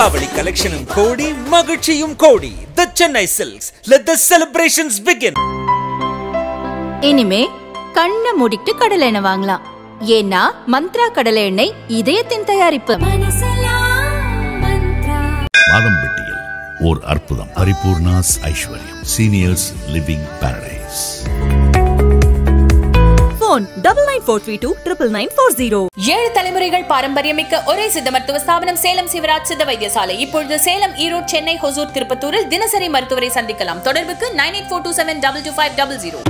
தீபாவளி கலெக்ஷனும் கோடி மகிழ்ச்சியும் கோடி the Chennai Silks let the celebrations begin இனிமே கண்ணை மூடிட்டு கடலை எண்ணெய் வாங்கலாம் ஏன்னா மந்த்ரா கடலை எண்ணெய் இதயத்தின் தயாரிப்பு மாதம்பட்டியில் ஓர் அற்புதம் Paripoorna's Aishwaryam seniors living paradise phone double nine four three two triple nine four zero. ஏழு தலைமுறைகள் பாரம்பரியமிக்க ஒரே சித்த மருத்துவ ஸ்தாபனம் சேலம் சிவராஜ் சித்த வைத்தியசாலை இப்பொழுது சேலம் ஈரோடு சென்னை ஹொசூர் திருப்பத்தூரில் தினசரி மருத்துவரை சந்திக்கலாம் தொடர்புக்கு nine eight four two seven double two five double zero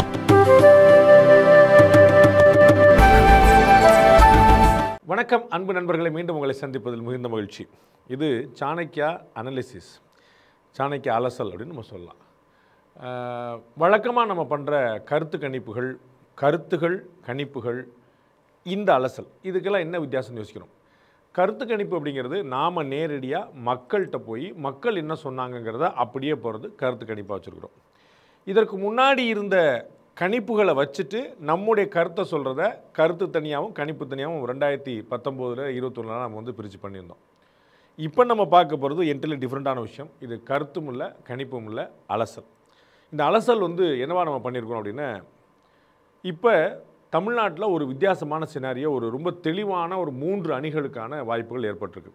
வணக்கம் அன்பு நண்பர்களை மீண்டும் உங்களை சந்திப்பதில் மிகுந்த மகிழ்ச்சி இது சாணக்கியா அனலிசிஸ் சாணக்கியா அலசல் அப்படின்னு நம்ம சொல்லலாம் வழக்கமாக நம்ம பண்ணுற கருத்து கணிப்புகள் கருத்துகள் கணிப்புகள் இந்த அலசல் இதுக்கெல்லாம் என்ன வித்தியாசம் யோசிக்கிறோம் கருத்து கணிப்பு அப்படிங்கிறது நாம் நேரடியாக மக்கள்கிட்ட போய் மக்கள் என்ன சொன்னாங்கங்கிறத அப்படியே போகிறது கருத்து கணிப்பாக வச்சுருக்கிறோம் இதற்கு முன்னாடி இருந்த கணிப்புகளை வச்சுட்டு நம்முடைய கருத்தை சொல்கிறத கருத்து தனியாகவும் கணிப்பு தனியாகவும் ரெண்டாயிரத்தி பத்தொம்போதில் இருபத்தொன்னில் நம்ம வந்து பிரித்து பண்ணியிருந்தோம் இப்போ நம்ம பார்க்க போகிறது என்டில் டிஃப்ரெண்ட்டான விஷயம் இது கருத்தும் இல்லை கணிப்பும் இல்லை அலசல் இந்த அலசல் வந்து என்னவா நம்ம பண்ணியிருக்கோம் அப்படின்னா இப்போ தமிழ்நாட்டில் ஒரு வித்தியாசமான சினாரியோ ஒரு ரொம்ப தெளிவான ஒரு மூன்று அணிகளுக்கான வாய்ப்புகள் ஏற்பட்டிருக்கு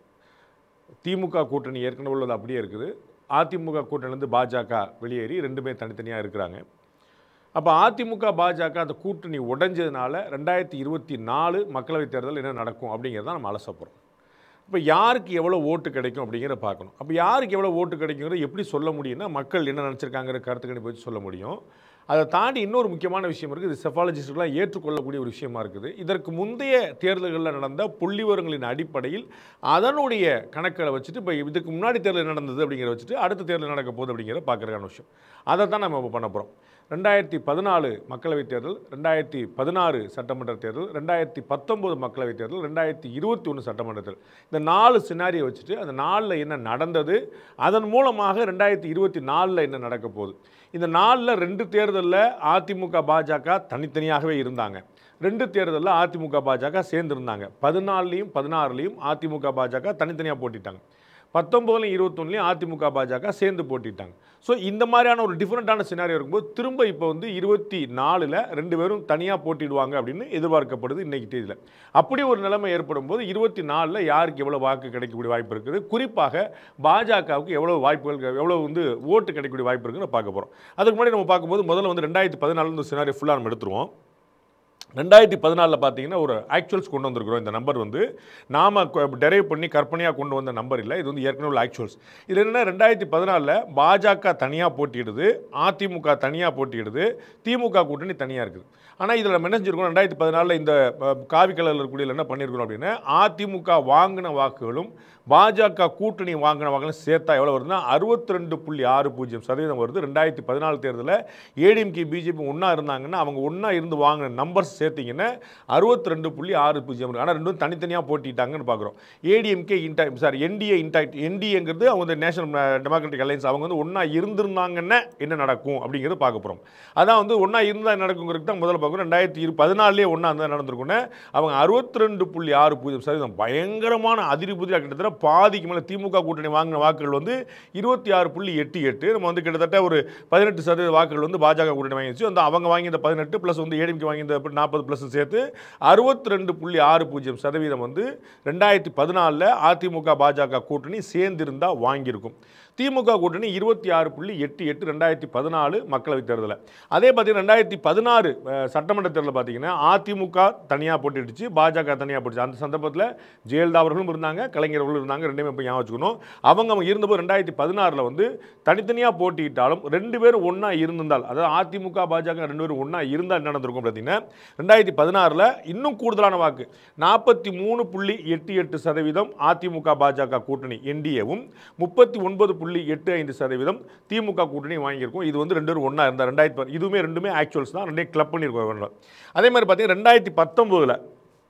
திமுக கூட்டணி ஏற்கனவே உள்ளது அப்படியே இருக்குது அதிமுக கூட்டணிலேருந்து பாஜக வெளியேறி ரெண்டுமே தனித்தனியாக இருக்கிறாங்க அப்போ அதிமுக பாஜக அந்த கூட்டணி உடைஞ்சதுனால ரெண்டாயிரத்தி இருபத்தி நாலு மக்களவைத் தேர்தல் என்ன நடக்கும் அப்படிங்கிறத நம்ம அலச போகிறோம் இப்போ யாருக்கு எவ்வளோ ஓட்டு கிடைக்கும் அப்படிங்கிறத பார்க்கணும் அப்போ யாருக்கு எவ்வளோ ஓட்டு கிடைக்குங்கிறத எப்படி சொல்ல முடியும்னா மக்கள் என்ன நினச்சிருக்காங்கிற கருத்து கணிப்பு வச்சு சொல்ல முடியும் அதை தாண்டி இன்னொரு முக்கியமான விஷயம் இருக்குது இது செஃபாலஜிஸ்டுகளாக ஏற்றுக்கொள்ளக்கூடிய ஒரு விஷயமா இருக்குது இதற்கு முந்தைய தேர்தல்களில் நடந்த புள்ளிவரங்களின் அடிப்படையில் அதனுடைய கணக்கில் வச்சுட்டு இப்போ இதுக்கு முன்னாடி தேர்தல் நடந்தது அப்படிங்கிறத வச்சுட்டு அடுத்த தேர்தல் நடக்க போகுது அப்படிங்கிறத பார்க்குறதுக்கான விஷயம் அதை தான் நம்ம இப்போ பண்ண போகிறோம் ரெண்டாயிரத்தி பதினாலு மக்களவைத் தேர்தல் ரெண்டாயிரத்தி பதினாறு சட்டமன்ற தேர்தல் ரெண்டாயிரத்தி பத்தொம்போது மக்களவைத் தேர்தல் ரெண்டாயிரத்தி இருபத்தி ஒன்று சட்டமன்ற தேர்தல் இந்த நாலு சினாரியை வச்சுட்டு அந்த நாலில் என்ன நடந்தது அதன் மூலமாக ரெண்டாயிரத்தி இருபத்தி நாலில் என்ன நடக்க போகுது இந்த நாலில் ரெண்டு தேர்தலில் அதிமுக பாஜக தனித்தனியாகவே இருந்தாங்க ரெண்டு தேர்தலில் அதிமுக பாஜக சேர்ந்துருந்தாங்க பதினாலுலேயும் பதினாறுலேயும் அதிமுக பாஜக தனித்தனியாக போட்டிட்டாங்க பத்தொம்போதுலையும் இருபத்தொன்னுலையும் அதிமுக பாஜக சேர்ந்து போட்டிட்டாங்க ஸோ இந்த மாதிரியான ஒரு டிஃப்ரெண்ட்டான சினாரியோ இருக்கும்போது திரும்ப இப்போ வந்து இருபத்தி நாலில் ரெண்டு பேரும் தனியாக போட்டிடுவாங்க அப்படின்னு எதிர்பார்க்கப்படுது இன்றைக்கி தேதியில் அப்படி ஒரு நிலைமை ஏற்படும் போது இருபத்தி நாலில் யாருக்கு எவ்வளோ வாக்கு கிடைக்கக்கூடிய வாய்ப்பு இருக்குது குறிப்பாக பாஜகவுக்கு எவ்வளோ வாய்ப்புகள் எவ்வளோ வந்து ஓட்டு கிடைக்கக்கூடிய வாய்ப்பு இருக்குன்னு பார்க்க போகிறோம் அதுக்கு முன்னாடி நம்ம பார்க்கும்போது முதல்ல வந்து ரெண்டாயிரத்தி பதினாலு இந்த சினாரியோ ஃபுல்லாக நம்ம எடுத்துருவோம் ரெண்டாயிரத்தி பதினாலில் பார்த்தீங்கன்னா ஒரு ஆக்சுவல்ஸ் கொண்டு வந்திருக்கிறோம் இந்த நம்பர் வந்து நாம் டெரைவ் பண்ணி கற்பனையாக கொண்டு வந்த நம்பர் இல்லை இது வந்து ஏற்கனவே உள்ள ஆக்சுவல்ஸ் இது என்னென்னா ரெண்டாயிரத்தி பதினாலில் பாஜக தனியாக போட்டியிடுது அதிமுக தனியாக போட்டியிடுது திமுக கூட்டணி தனியாக இருக்குது ஆனால் இதில் நம்ம என்ன செஞ்சிருக்கோம் ரெண்டாயிரத்தி பதினாலில் இந்த அஹ், காவி கலரில் இருக்கக்கூடிய என்ன பண்ணியிருக்கிறோம் அப்படின்னா அதிமுக வாங்கின வாக்குகளும் பாஜக கூட்டணி வாங்கின வாக்குகளும் சேர்த்தா எவ்வளோ வருதுன்னா அறுபத்தி ரெண்டு புள்ளி ஆறு பூஜ்ஜியம் சதவீதம் வருது ரெண்டாயிரத்தி பதினாலு தேர்தலில் ஏடிஎம்கே பிஜேபி ஒன்றா இருந்தாங்கன்னா அவங்க ஒன்றா இருந்து வாங்கின நம்பர்ஸ் சேர்த்திங்கன்னா அறுபத்தி ரெண்டு புள்ளி ஆறு பூஜ்ஜியம் இருக்குது ஆனால் ரெண்டும் தனித்தனியாக போட்டிட்டாங்கன்னு பார்க்குறோம் ஏடிஎம்கே இன்டா சாரி என்டிஏ இன்டாக்ட் என்டிஏங்கிறது அவங்க வந்து நேஷனல் டெமோக்ராட்டிக் அலையன்ஸ் அவங்க வந்து ஒன்றா இருந்திருந்தாங்கன்னா என்ன நடக்கும் அப்படிங்கிறது பார்க்க போகிறோம் அதான் வந்து ஒன்றா இருந்தால் என்ன நடக்குங்கிறது தான் முதல்ல பார்க்குறோம் ரெண்டாயிரத்தி இரு பதினாலே ஒன்றா இருந்தால் நடந்திருக்குன்னு அவங்க அறுபத்தி ரெண்டு புள்ளி ஆறு பூஜ்ஜியம் சதவீதம் பயங்கரமான அதிரி புதிராக கிட்டத்தட்ட பாதிக்கு மேலே திமுக கூட்டணி வாங்கின வாக்குகள் வந்து இருபத்தி ஆறு புள்ளி எட்டு எட்டு நம்ம வந்து கிட்டத்தட்ட ஒரு பதினெட்டு சதவீத வாக்குகள் வந்து பாஜக கூட்டணி வாங்கிச்சு அந்த அவங்க வாங்கி இந்த பதினெட்டு ப்ளஸ் வந்து ஏடிஎம்கே வாங்கி இந்த நாற்பது ப்ளஸ் சேர்த்து அறுபத்தி ரெண்டு புள்ளி ஆறு பூஜ்ஜியம் சதவீதம் வந்து ரெண்டாயிரத்தி பதினாலில் அதிமுக பாஜக கூட்டணி சேர்ந்திருந்தா வாங்கியிருக்கும் திமுக கூட்டணி இருபத்தி ஆறு புள்ளி எட்டு எட்டு ரெண்டாயிரத்தி பதினாலு மக்களவைத் தேர்தலில் அதே பார்த்தீங்கன்னா ரெண்டாயிரத்தி பதினாறு சட்டமன்ற தேர்தலில் பார்த்தீங்கன்னா அதிமுக தனியாக போட்டிடுச்சு பாஜக தனியாக போட்டுச்சு அந்த சந்தர்ப்பத்தில் ஜெயலலிதா அவர்களும் இருந்தாங்க கலைஞர் அவர்களும் இருந்தாங்க ரெண்டுமே இப்போ ஞாபகம் வச்சுக்கணும் அவங்க அவங்க இருந்தபோது ரெண்டாயிரத்தி பதினாறில் வந்து தனித்தனியாக போட்டியிட்டாலும் ரெண்டு பேரும் ஒன்றா இருந்திருந்தால் அதாவது அதிமுக பாஜக ரெண்டு பேரும் ஒன்றா இருந்தால் என்ன நடந்திருக்கும் பார்த்தீங்கன்னா ரெண்டாயிரத்தி பதினாறில் இன்னும் கூடுதலான வாக்கு நாற்பத்தி மூணு புள்ளி எட்டு எட்டு சதவீதம் அதிமுக பாஜக கூட்டணி என்டிஏவும் முப்பத்தி ஒன்பது புள்ளி எட்டு ஐந்து சதவீதம் திமுக கூட்டணி வாங்கியிருக்கும் இது வந்து ரெண்டு பேரும் ஒன்றா இருந்தால் ரெண்டாயிரத்தி இதுவுமே ரெண்டுமே ஆக்சுவல்ஸ் தான் ரெண்டே கிளப் பண்ணியிருக்கோம் அதே மாதிரி பார்த்தீங்கன்னா ரெண்டாயிரத்தி பத்தொம்போதில்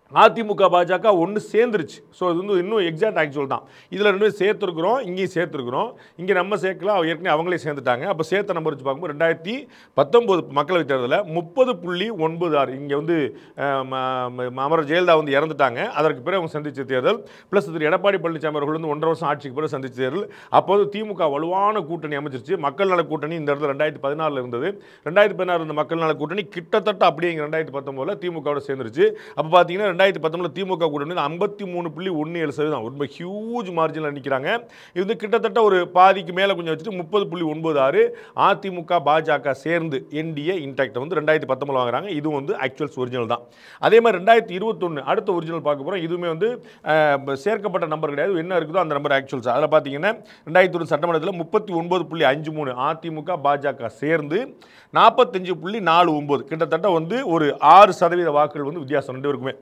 அதிமுக பாஜக ஒன்று சேர்ந்துருச்சு ஸோ இது வந்து இன்னும் எக்ஸாக்ட் ஆக்சுவல் தான் இதில் ரெண்டு பேரும் சேர்த்துருக்குறோம் இங்கேயும் சேர்த்துருக்குறோம் இங்கே நம்ம சேர்க்கல அவ ஏற்கனவே அவங்களே சேர்ந்துட்டாங்க அப்போ சேர்த்த நம்பர் வச்சு பார்க்கும்போது ரெண்டாயிரத்தி பத்தொம்போது மக்களவைத் தேர்தலில் முப்பது புள்ளி ஒன்பது ஆறு இங்கே வந்து அஹ், ம- ம- அமரர் ஜெயலலிதா வந்து இறந்துட்டாங்க அதற்கு பிறகு அவங்க சந்திச்ச தேர்தல் ப்ளஸ் திரு எடப்பாடி பழனிசாமி அவர்கள் வந்து ஒன்றரை வருஷம் ஆட்சிக்கு பிறகு சந்திச்ச தேர்தல் அப்போது திமுக வலுவான கூட்டணி அமைச்சிருச்சு மக்கள் நல கூட்டணி இந்த இடத்துல ரெண்டாயிரத்தி பதினாலில் இருந்தது ரெண்டாயிரத்தி பதினாறு இருந்த மக்கள் நல கூட்டணி கிட்டத்தட்ட அப்படியே இங்கே ரெண்டாயிரத்தி பத்தொம்போதில் திமுகவோட சேர்ந்துருச்சு அப்போ பார்த்தீங்கன்னா ரெண்டாயிரத்தி பத்தொம்பதில் திமுக கூட்டணி ஐம்பத்தி மூணு புள்ளி ஒன்று ஏழு சதவீதம் ரொம்ப ஹியூஜ் மார்ஜினில் நிற்கிறாங்க இது வந்து கிட்டத்தட்ட ஒரு பாதிக்கு மேலே கொஞ்சம் வச்சுட்டு முப்பது புள்ளி ஒன்பது ஆறு அதிமுக பாஜக சேர்ந்து என்டிஏ இன்டாக்ட் வந்து ரெண்டாயிரத்தி பத்தொம்பது வாங்குறாங்க இதுவும் வந்து ஆக்சுவல்ஸ் ஒரிஜினல் தான் அதே மாதிரி ரெண்டாயிரத்தி இருபத்தொன்று அடுத்த ஒரிஜினல் பார்க்க போகிறோம் இதுவுமே வந்து அஹ், சேர்க்கப்பட்ட நம்பர் கிடையாது என்ன இருக்குதோ அந்த நம்பர் ஆக்சுவல்ஸ் அதில் பார்த்தீங்கன்னா ரெண்டாயிரத்தி ஒரு சட்டமன்றத்தில் முப்பத்தி ஒன்பது புள்ளி அஞ்சு மூணு அதிமுக பாஜக சேர்ந்து நாற்பத்தஞ்சு புள்ளி நாலு ஒம்பது கிட்டத்தட்ட வந்து ஒரு ஆறு சதவீத வாக்குகள் வந்து வித்தியாசம் ரெண்டு பேருக்குமே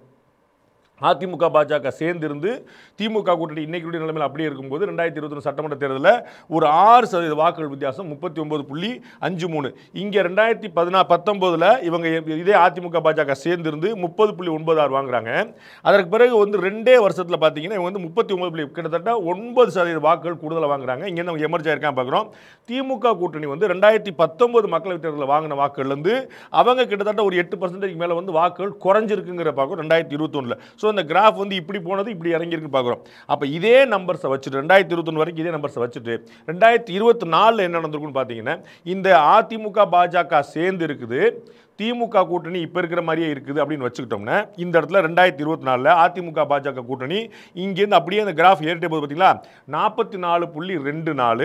அதிமுக பாஜக சேர்ந்திருந்து திமுக கூட்டணி இன்னைக்கு நிலைமையில் அப்படியே இருக்கும்போது ரெண்டாயிரத்தி இருபத்தி சட்டமன்ற தேர்தலில் ஒரு ஆறு சதவீத வாக்குகள் வித்தியாசம் முப்பத்தி ஒன்பது புள்ளி அஞ்சு மூணு இங்கே ரெண்டாயிரத்தி பதினா பத்தொம்போதில் இவங்க இதே அதிமுக பாஜக சேர்ந்திருந்து முப்பது புள்ளி ஒன்பது ஆறு வாங்குறாங்க அதற்கு பிறகு வந்து ரெண்டே வருஷத்தில் பார்த்தீங்கன்னா இவங்க வந்து முப்பத்தி ஒன்பது புள்ளி கிட்டத்தட்ட ஒன்பது சதவீத வாக்குகள் கூடுதலாக வாங்குறாங்க இங்கே அவங்க எமர்ஜ் ஆயிருக்கான் பார்க்குறோம் திமுக கூட்டணி வந்து ரெண்டாயிரத்தி பத்தொன்பது மக்களவைத் தேர்தலில் வாங்கின வாக்குகள்லேருந்து அவங்க கிட்டத்தட்ட ஒரு எட்டு பர்சன்டேஜ் மேலே வந்து வாக்குகள் குறைஞ்சிருக்குங்கிற பார்க்குறோம் ரெண்டாயிரத்தி இருபத்தொன்னில் ஸோ அந்த கிராஃப் வந்து இப்படி போனது இப்படி இறங்கியிருக்கு பார்க்குறோம் அப்போ இதே நம்பர்ஸை வச்சுட்டு ரெண்டாயிரத்தி இருபத்தொன்று வரைக்கும் இதே நம்பர்ஸை வச்சுட்டு ரெண்டாயிரத்தி இருபத்தி நாலில் என்ன நடந்திருக்குன்னு பார்த்தீங்கன்னா இந்த அதிமுக பாஜக சேர்ந்து இருக்குது திமுக கூட்டணி இப்போ இருக்கிற மாதிரியே இருக்குது அப்படின்னு வச்சுக்கிட்டோம்னா இந்த இடத்துல ரெண்டாயிரத்தி இருபத்தி நாலில் அதிமுக பாஜக கூட்டணி இங்கேருந்து அப்படியே அந்த கிராஃப் ஏறிட்டே போகுது பார்த்தீங்களா நாற்பத்தி நாலு புள்ளி ரெண்டு நாலு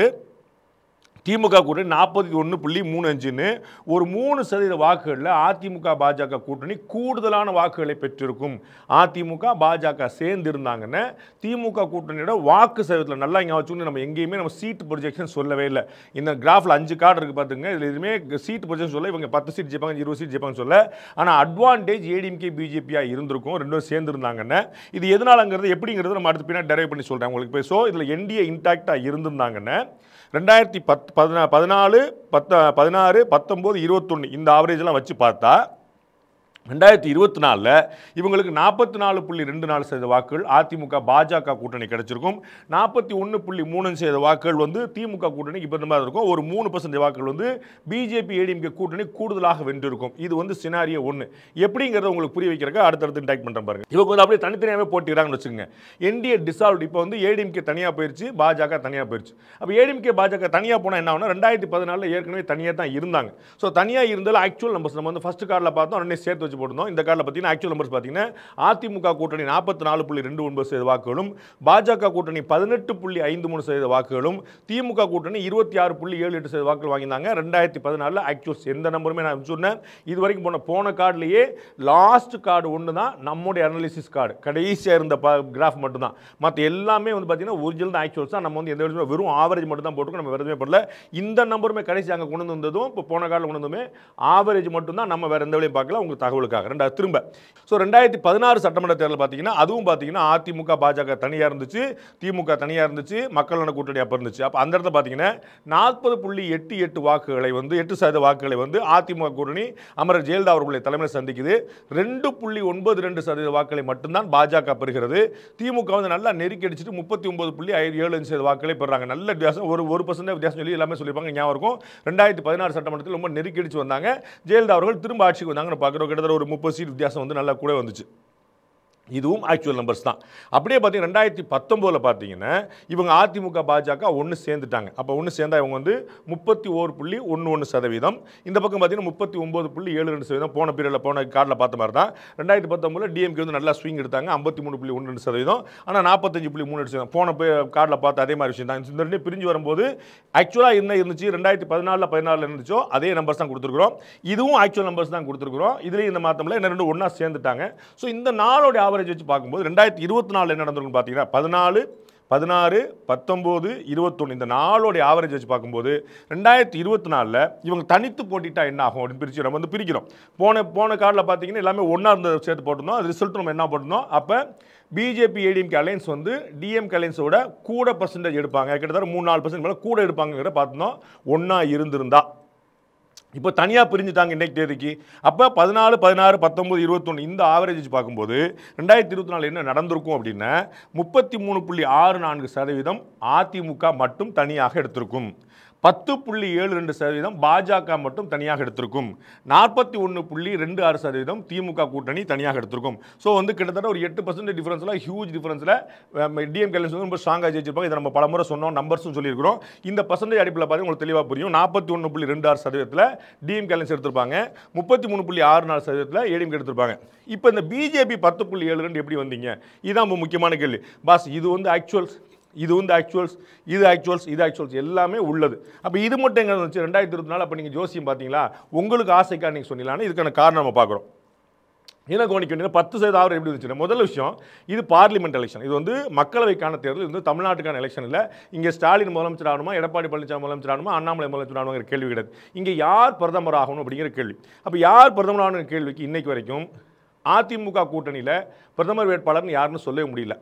திமுக கூட்டணி நாற்பத்தி ஒன்று புள்ளி மூணு அஞ்சுன்னு ஒரு மூணு சதவீத வாக்குகளில் அதிமுக பாஜக கூட்டணி கூடுதலான வாக்குகளை பெற்றிருக்கும் அதிமுக பாஜக சேர்ந்து இருந்தாங்கன்னா திமுக கூட்டணியோட வாக்கு சதவீதத்தில் நல்லா இங்கே வச்சுன்னு நம்ம எங்கேயுமே நம்ம சீட் ப்ரொஜெக்ஷன் சொல்லவே இல்லை இந்த கிராஃபில் அஞ்சு கார்டு இருக்குது பார்த்துங்க இதில் எதுவுமே சீட் ப்ரொஜெக்ஷன் சொல்ல இவங்க பத்து சீட் ஜெயிப்பாங்க இருபது சீட் ஜெயிப்பாங்க சொல்ல ஆனால் அட்வான்டேஜ் ஏடிஎம்கே பிஜேபியாக இருந்திருக்கும் ரெண்டும் சேர்ந்து இருந்தாங்கன்னா இது எதனாலங்கிறது எப்படிங்கிறது நம்ம அடுத்து பின்னாடி டெரைவ் பண்ணி சொல்கிறேன் உங்களுக்கு இப்போ ஸோ இதில் என்டிஏ இன்டாக்டாக இருந்திருந்தாங்கன்னா ரெண்டாயிரத்தி பத் பதினா பதினாலு பத்த பதினாறு பத்தொம்போது இருபத்தொன்று இந்த ஆவரேஜெலாம் வச்சு பார்த்தா ரெண்டாயிரத்தி இருபத்தி நாலில் இவங்களுக்கு நாற்பத்தி நாலு புள்ளி ரெண்டு நாலு சதவீத வாக்குகள் அதிமுக பாஜக கூட்டணி கிடைச்சிருக்கும் நாற்பத்தி ஒன்று புள்ளி மூணு சதவீத வாக்குகள் வந்து திமுக கூட்டணிக்கு இப்போ இந்த மாதிரி இருக்கும் ஒரு மூணு பர்சன்ட் வாக்குகள் வந்து பிஜேபி ஏடிஎம்கே கூட்டணி கூடுதலாக வென்றிருக்கும் இது வந்து சினாரியோ ஒன்று எப்படிங்கிறத உங்களுக்கு புரிய வைக்கிறக்க அடுத்தடுத்து இன்டாக்ட் பண்ணுறேன் பாருங்க இவங்க வந்து அப்படியே தனித்தனியாகவே போட்டிக்கிறாங்கன்னு வச்சுக்கோங்க என்டிஏ டிசால்வ் இப்போ வந்து ஏடிஎம்கே தனியாக போயிருச்சு பாஜக தனியாக போயிருச்சு அப்போ ஏடிஎம்கே பாஜக தனியாக போனால் என்ன ஆகும்னா ரெண்டாயிரத்தி பதினாலில் ஏற்கனவே தனியாக தான் இருந்தாங்க ஸோ தனியாக இருந்தாலும் ஆக்சுவல் நம்பர்ஸ் நம்ம வந்து ஃபர்ஸ்ட் கார்டில் பார்த்தோம் உடனே சேர்த்து வச்சு போட்டிருந்தோம் இந்த கார்டில் பார்த்தீங்கன்னா ஆக்சுவல் நம்பர்ஸ் பார்த்தீங்கன்னா அதிமுக கூட்டணி நாற்பத்தி நாலு புள்ளி ரெண்டு ஒன்பது சதவீத வாக்குகளும் பாஜக கூட்டணி பதினெட்டு புள்ளி ஐந்து மூணு சதவீத வாக்குகளும் திமுக கூட்டணி இருபத்தி ஆறு புள்ளி ஏழு எட்டு சதவீத வாக்குகள் வாங்கியிருந்தாங்க ரெண்டாயிரத்தி பதினாலில் ஆக்சுவல்ஸ் எந்த நம்பருமே நான் சொன்னேன் இது வரைக்கும் போன போன கார்டுலேயே லாஸ்ட் கார்டு ஒன்று தான் நம்முடைய அனாலிசிஸ் கார்டு கடைசியாக இருந்த கிராஃப் மட்டும்தான் மற்ற எல்லாமே வந்து பார்த்தீங்கன்னா ஒரிஜினல் தான் ஆக்சுவல்ஸ் தான் நம்ம வந்து எந்த விதமே வெறும் ஆவரேஜ் மட்டும் தான் போட்டுருக்கோம் நம்ம வேறு எதுவுமே பண்ணல இந்த நம்பருமே கடைசி அங்கே கொண்டு வந்ததும் இப்போ போன கார்டில் கொண்டு வந்ததுமே ஆவரேஜ் மட்டும் தான் நம்ம வேறு எந்த வழியும் பார்க்கல உங்களுக்கு தகவலுக்காக ரெண்டாவது திரும்ப ஸோ ரெண்டாயிரத்தி பதினாறு சட்டமன்ற தேர்தல் பார்த்தீங்கன்னா அதுவும் பார்த்தீங்கன்னா அதிமுக பாஜக தனியாக இருந்துச்சு திமுக தனியாக இருந்துச்சு மக்கள் நல கூட்டணி அப்போ இருந்துச்சு அப்போ அந்த இடத்துல பார்த்தீங்கன்னா நாற்பது புள்ளி எட்டு எட்டு வாக்குகளை வந்து எட்டு சதவீத வாக்குகளை வந்து அதிமுக கூட்டணி அமரர் ஜெயலலிதா அவர்களை தலைமையில் சந்திக்குது ரெண்டு புள்ளி ஒன்பது ரெண்டு சதவீத வாக்குகளை மட்டும்தான் பாஜக பெறுகிறது திமுக வந்து நல்லா நெருக்கி அடிச்சுட்டு முப்பத்தி ஒன்பது புள்ளி ஐ- ஏழு அஞ்சு சதவீத வாக்குகளை பெறாங்க நல்ல வித்தியாசம் ஒரு ஒரு பர்சன்ட் வித்தியாசம் சொல்லி எல்லாமே சொல்லியிருப்பாங்க ஞாபகம் இருக்கும் ரெண்டாயிரத்தி பதினாறு சட்டமன்றத்தில் ரொம்ப நெருக்கி அடிச்சு வந்தாங்க ஜெயலலிதா அவர்கள் திரும்ப ஆட்சிக்கு வந்தாங்கன்னு பார்க்குறோம் கிட்டத்தட்ட ஒரு முப்பது சீட் வித்தியாசம் வந்து நல்லா கூட வந்துச்சு இதுவும் ஆக்சுவல் நம்பர்ஸ் தான் அப்படியே பார்த்தீங்கன்னா ரெண்டாயிரத்தி பத்தொம்போதில் பார்த்தீங்கன்னா இவங்க அதிமுக பாஜக ஒன்று சேர்ந்துட்டாங்க அப்போ ஒன்று சேர்ந்தா இவங்க வந்து முப்பத்தி ஓரு புள்ளி ஒன்று ஒன்று சதவீதம் இந்த பக்கம் பார்த்தீங்கன்னா முப்பத்தி ஒம்பது புள்ளி ஏழு ரெண்டு சதவீதம் போன பீரியடில் போன கார்டில் பார்த்த மாதிரி தான் ரெண்டாயிரத்தி பத்தொம்போதில் டிஎம்கே வந்து நல்லா ஸ்விங் எடுத்தாங்க ஐம்பத்தி மூணு புள்ளி ஒன்று ரெண்டு சதவீதம் ஆனால் நாற்பத்தஞ்சு புள்ளி மூணு சதவீதம் போன கார்டில் பார்த்த அதே மாதிரி விஷயம் தான் இந்த ரெண்டு பிரிஞ்சு வரும்போது ஆக்சுவலாக என்ன இருந்துச்சு ரெண்டாயிரத்தி பதினாலில் பதினாலில் இருந்துச்சோ அதே நம்பர்ஸ் தான் கொடுத்துருக்குறோம் இதுவும் ஆக்சுவல் நம்பர்ஸ் தான் கொடுத்துருக்குறோம் இதுலேயும் இந்த மாற்றமில்ல என்ன ரெண்டு ஒன்றா சேர்ந்துட்டாங்க ஸோ இந்த நாளோட ஆவரேஜ் வச்சு பார்க்கும்போது ரெண்டாயிரத்தி இருபத்தி நாலு என்ன நடந்திருக்குன்னு பார்த்தீங்கன்னா பதினாலு பதினாறு பத்தொம்போது இருபத்தொன்று இந்த நாளோடைய ஆவரேஜ் வச்சு பார்க்கும்போது ரெண்டாயிரத்தி இருபத்தி நாலில் இவங்க தனித்து போட்டிட்டா என்ன ஆகும் அப்படின்னு பிரிச்சு நம்ம வந்து பிரிக்கிறோம் போன போன கார்டில் பார்த்தீங்கன்னா எல்லாமே ஒன்றா இருந்த சேர்த்து போட்டிருந்தோம் அது ரிசல்ட் நம்ம என்ன போட்டிருந்தோம் அப்போ பிஜேபி ஏடிஎம்கே அலையன்ஸ் வந்து டிஎம்கே அலையன்ஸோட கூட பர்சன்டேஜ் எடுப்பாங்க கிட்டத்தட்ட மூணு நாலு பர்சன்ட் மேலே கூட எடுப்பாங்கிற பார்த்துருந்தோம் ஒன்றா இருந்திருந்தா இப்போ தனியாக பிரிஞ்சுட்டாங்க இன்னைக்கு தேதிக்கு அப்போ பதினாலு பதினாறு பத்தொம்பது இருபத்தொன்று இந்த ஆவரேஜ் வச்சு பார்க்கும்போது ரெண்டாயிரத்தி இருபத்தி நாலு என்ன நடந்திருக்கும் அப்படின்னா முப்பத்தி மூணு புள்ளி ஆறு நான்கு சதவீதம் அதிமுக மட்டும் தனியாக எடுத்திருக்கும் பத்து புள்ளி ஏழு ரெண்டு சதவீதம் பாஜக மட்டும் தனியாக எடுத்திருக்கும் நாற்பத்தி ஒன்று புள்ளி ரெண்டு ஆறு சதவீதம் திமுக கூட்டணி தனியாக எடுத்திருக்கும் ஸோ வந்து கிட்டத்தட்ட ஒரு எட்டு பர்சன்ட் டிஃபரன்ஸில் ஹியூஜ் டிஃபரன்ஸில் டிஎம் கேலன்ஸ் வந்து ரொம்ப ஸ்ட்ராங்காக ஜெயிச்சிருப்பாங்க இதை நம்ம பல முறை சொன்னோம் நம்பர்ஸும் சொல்லியிருக்கிறோம் இந்த பர்சன்டேஜ் அடிப்பில் பார்த்தீங்கன்னா உங்களுக்கு தெளிவாக புரியும் நாற்பத்தி ஒன்று புள்ளி ரெண்டு ஆறு சதவீதத்தில் டிஎம் கேலன்ஸ் எடுத்திருப்பாங்க முப்பத்தி மூணு புள்ளி ஆறு நாலு சதவீதத்தில் ஏடிஎம் எடுத்திருப்பாங்க இப்போ இந்த பிஜேபி பத்து புள்ளி ஏழு ரெண்டு எப்படி வந்தீங்க இதுதான் ரொம்ப முக்கியமான கேள்வி பாஸ் இது வந்து ஆக்சுவல்ஸ் இது வந்து ஆக்சுவல்ஸ் இது ஆக்சுவல்ஸ் இது ஆக்சுவல்ஸ் எல்லாமே உள்ளது அப்போ இது மட்டும் எங்கே இருந்துச்சு ரெண்டாயிரத்தி இருபத்தி நாலு அப்போ நீங்கள் ஜோசியம் பார்த்தீங்களா உங்களுக்கு ஆசைக்கா நீங்கள் சொன்னீங்களான்னு இதுக்கான காரணம் நம்ம பார்க்குறோம் என்ன கவனிக்க வேண்டியது பத்து சதவீத ஆவரம் எப்படி இருந்துச்சு முதல் விஷயம் இது பார்லிமெண்ட் எலெக்ஷன் இது வந்து மக்களவைக்கான தேர்தல் இது வந்து தமிழ்நாட்டுக்கான எலெக்ஷன் இல்லை இங்கே ஸ்டாலின் முதலமைச்சர் ஆகணுமா எடப்பாடி பழனிசாமி முதலமைச்சர் ஆகணுமா அண்ணாமலை முதலமைச்சர் ஆகணுங்கிற கேள்வி கிடையாது இங்கே யார் பிரதமர் ஆகணும் அப்படிங்கிற கேள்வி அப்போ யார் பிரதமர் ஆகணுங்கிற கேள்விக்கு இன்னைக்கு வரைக்கும் அதிமுக கூட்டணியில் பிரதமர் வேட்பாளர்னு யாருன்னு சொல்லவே முடியல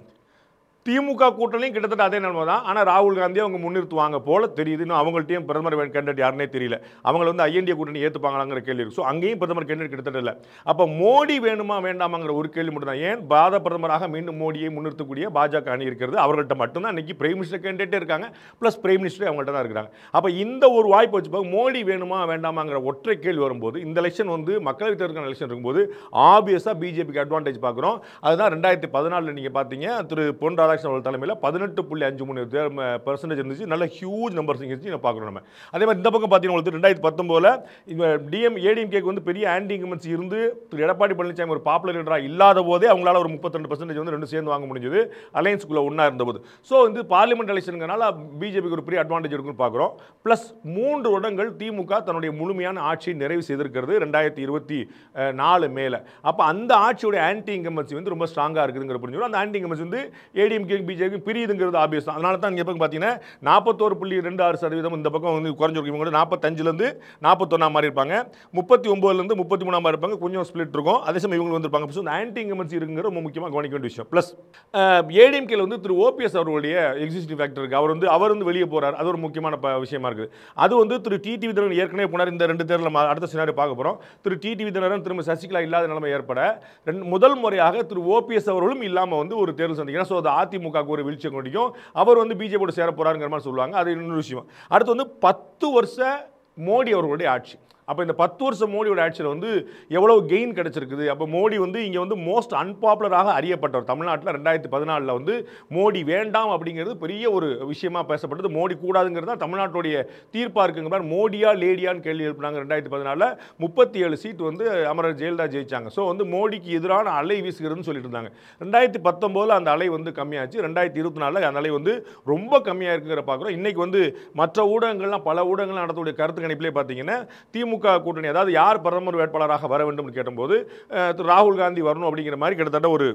திமுக கூட்டணியும் கிட்டத்தட்ட அதே நிலைமை தான் ஆனால் ராகுல் காந்தி அவங்க முன்னிறுத்துவாங்க போல தெரியுது இன்னும் அவங்கள்ட்டையும் பிரதமர் கேண்டிடேட் யாருனே தெரியல அவங்க வந்து ஐஎன்டிஏ கூட்டணி ஏற்றுப்பாங்களாங்கிற கேள்வி இருக்கு ஸோ அங்கேயும் பிரதமர் கேண்டிடேட் கிட்டத்தட்ட இல்லை அப்போ மோடி வேணுமா வேண்டாமாங்கிற ஒரு கேள்வி மட்டும் தான் ஏன் பாத பிரதமராக மீண்டும் மோடியை முன்னிறுத்தக்கூடிய பாஜக அணி இருக்கிறது அவர்கள்ட்ட மட்டும்தான் இன்னைக்கு பிரைம் மினிஸ்டர் கேண்டிடேட்டே இருக்காங்க ப்ளஸ் பிரைம் மினிஸ்டர் அவங்கள்ட்ட தான் இருக்கிறாங்க அப்போ இந்த ஒரு வாய்ப்பு வச்சு பார்க்க மோடி வேணுமா வேண்டாமாங்கிற ஒற்றை கேள்வி வரும்போது இந்த எலெக்ஷன் வந்து மக்களவைத் தேர்தலுக்கான எலெக்ஷன் இருக்கும்போது ஆப்வியஸாக பிஜேபிக்கு அட்வான்டேஜ் பார்க்குறோம் அதுதான் ரெண்டாயிரத்தி பதினாலில் நீங்கள் பார்த்தீங்க திரு பொன் ராதாகிருஷ்ணன் அவர்கள் தலைமையில் பதினெட்டு புள்ளி அஞ்சு மூணு பர்சன்டேஜ் இருந்துச்சு நல்ல ஹியூஜ் நம்பர்ஸ் இருந்துச்சு நம்ம பார்க்குறோம் நம்ம அதே மாதிரி இந்த பக்கம் பார்த்தீங்கன்னா உங்களுக்கு ரெண்டாயிரத்தி பத்தொம்போதில் இப்போ டிஎம் ஏடிஎம்கேக்கு வந்து பெரிய ஆன்டி இன்கமென்சி இருந்து திரு எடப்பாடி பழனிசாமி ஒரு பாப்புலர் லீடராக இல்லாத போதே அவங்களால ஒரு முப்பத்திரெண்டு பர்சன்டேஜ் வந்து ரெண்டு சேர்ந்து வாங்க முடிஞ்சது அலையன்ஸ்குள்ளே ஒன்றா இருந்தபோது ஸோ வந்து பார்லிமெண்ட் எலெக்ஷனுங்கனால பிஜேபிக்கு ஒரு பெரிய அட்வான்டேஜ் இருக்குன்னு பார்க்குறோம் ப்ளஸ் மூன்று வருடங்கள் திமுக தன்னுடைய முழுமையான ஆட்சியை நிறைவு செய்திருக்கிறது ரெண்டாயிரத்தி இருபத்தி அஹ், நாலு மேலே அப்போ அந்த ஆட்சியோட ஆன்டி இன்கமென்சி வந்து ரொம்ப ஸ்ட்ராங்காக இருக்குதுங்கிற புரிஞ்சுக்கணும் அந்த ஆன்டி இன்கமென்சி வந்து ஏடிஎம்கே பிஜேபி பிரியுதுங்கிறது ஆபியஸ் தான் அதனால தான் இங்கே பக்கம் பார்த்தீங்கன்னா நாற்பத்தோரு புள்ளி ரெண்டு ஆறு சதவீதம் இந்த பக்கம் வந்து குறைஞ்சிருக்கும் இவங்க வந்து நாற்பத்தஞ்சிலேருந்து நாற்பத்தொன்னா மாதிரி இருப்பாங்க முப்பத்தி ஒம்போதுலேருந்து முப்பத்தி மூணா மாதிரி இருப்பாங்க கொஞ்சம் ஸ்பிளிட் இருக்கும் அதே சமயம் இவங்க வந்திருப்பாங்க ஸோ இந்த ஆன்டி இன்கமென்சி இருக்குங்கிற ரொம்ப முக்கியமாக கவனிக்க வேண்டிய விஷயம் ப்ளஸ் ஏடிஎம்கேல வந்து திரு ஓபிஎஸ் அவர்களுடைய எக்ஸிஸ்டிவ் ஃபேக்டர் இருக்குது அவர் வந்து அவர் வந்து வெளியே போகிறார் அது ஒரு முக்கியமான ப- விஷயமா இருக்குது அது வந்து திரு டிடி விதரன் ஏற்கனவே போனார் இந்த ரெண்டு தேர்தலில் நம்ம அடுத்த சினாரி பார்க்க போகிறோம் திரு டிடி விதரன் திரும்ப சசிகலா இல்லாத நிலைமை ஏற்பட ரெண்டு முதல் முறையாக திரு ஓபிஎஸ் அவர்களும் இல்லாமல் வந்து ஒரு தேர்தல் சந்திக்கிறேன் ஸோ அது அதிமுகவுக்கு ஒரு வீழ்ச்சியை கொண்டிக்கும் அவர் வந்து பிஜேபியோட சேர போறாருங்கிற மாதிரி சொல்லுவாங்க அது இன்னொரு விஷயம் அடுத்து வந்து பத்து வருஷ மோடி அவர்களுடைய ஆட்சி அப்போ இந்த பத்து வருஷம் மோடியோட ஆட்சியில் வந்து எவ்வளவு கெயின் கிடைச்சிருக்குது அப்போ மோடி வந்து இங்கே வந்து மோஸ்ட் அன்பாப்புலராக அறியப்பட்டவர் தமிழ்நாட்டில் ரெண்டாயிரத்தி பதினாலில் வந்து மோடி வேண்டாம் அப்படிங்கிறது பெரிய ஒரு விஷயமா பேசப்பட்டது மோடி கூடாதுங்கிறது தான் தமிழ்நாட்டுடைய தீர்ப்பாக இருக்குங்கிற மாதிரி மோடியா லேடியான்னு கேள்வி எழுப்பினாங்க ரெண்டாயிரத்தி பதினாலில் முப்பத்தி ஏழு சீட் வந்து அமரர் ஜெயலலிதா ஜெயிச்சாங்க ஸோ வந்து மோடிக்கு எதிரான அலை வீசுகிறதுன்னு சொல்லிட்டு இருந்தாங்க ரெண்டாயிரத்தி பத்தொம்போதில் அந்த அலை வந்து கம்மியாச்சு ரெண்டாயிரத்தி இருபத்தி நாலில் அந்த அலை வந்து ரொம்ப கம்மியாக இருக்குங்கிற பார்க்குறோம் இன்னைக்கு வந்து மற்ற ஊடகங்கள்லாம் பல ஊடகங்கள் நடத்தக்கூடிய கருத்து கணிப்பிலே பார்த்தீங்கன்னா திமுக கூட்டணி அதாவது யார் பிரதமர் வேட்பாளராக வர வேண்டும்னு கேட்டபோது அஹ், திரு ராகுல் காந்தி வரணும் அப்படிங்கிற மாதிரி கிட்டத்தட்ட ஒரு